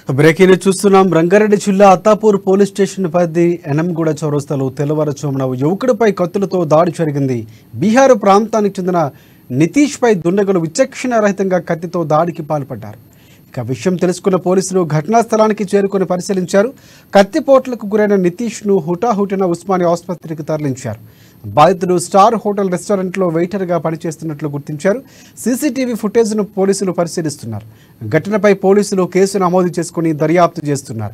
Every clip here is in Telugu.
బ్రేకింగ్ న్యూస్ చూస్తున్నాం రంగారెడ్డి జిల్లా అత్తాపూర్ పోలీస్ స్టేషన్ పరిధి ఎనంగూడ చౌరస్తాలో తెల్లవారుజామున ఓ యువకుడిపై కత్తులతో దాడి జరిగింది బీహార్ ప్రాంతానికి చెందిన నితీష్పై దుండగులు విచక్షణ రహితంగా కత్తితో దాడికి పాల్పడ్డారు ఇక విషయం తెలుసుకున్న పోలీసులు ఘటనా స్థలానికి చేరుకొని పరిశీలించారు కత్తిపోట్లకు గురైన నితీష్ను హుటాహుటిన ఉస్మానియా ఆసుపత్రికి తరలించారు బాధితుడు స్టార్ హోటల్ రెస్టారెంట్లో వెయిటర్గా పనిచేస్తున్నట్లు గుర్తించారు సీసీటీవీ ఫుటేజ్ను పోలీసులు పరిశీలిస్తున్నారు ఘటనపై పోలీసులు కేసు నమోదు చేసుకుని దర్యాప్తు చేస్తున్నారు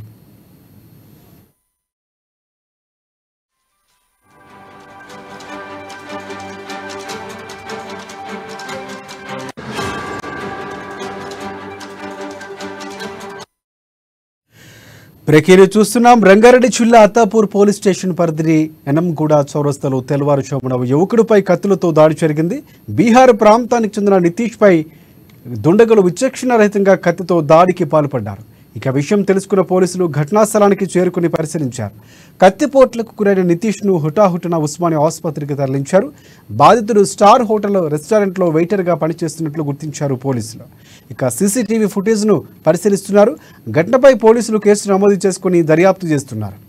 బ్రేకీని చూస్తున్నాం రంగారెడ్డి జిల్లా అత్తాపూర్ పోలీస్ స్టేషన్ పరిధిని ఎనంగూడ చౌరస్తాలో తెల్లవారుజామున ఓ యువకుడిపై కత్తులతో దాడి జరిగింది బీహార్ ప్రాంతానికి చెందిన నితీష్పై దుండగులు విచక్షణ రహితంగా కత్తితో దాడికి పాల్పడ్డారు ఇక విషయం తెలుసుకున్న పోలీసులు ఘటనా స్థలానికి చేరుకుని పరిశీలించారు కత్తిపోట్లకు గురైన నితీష్ను హుటాహుటిన ఉస్మానియా ఆసుపత్రికి తరలించారు బాధితుడు స్టార్ హోటల్ రెస్టారెంట్లో వెయిటర్గా పనిచేస్తున్నట్లు గుర్తించారు పోలీసులు ఇక సీసీటీవీ ఫుటేజ్ను పరిశీలిస్తున్నారు ఘటనపై పోలీసులు కేసు నమోదు చేసుకుని దర్యాప్తు చేస్తున్నారు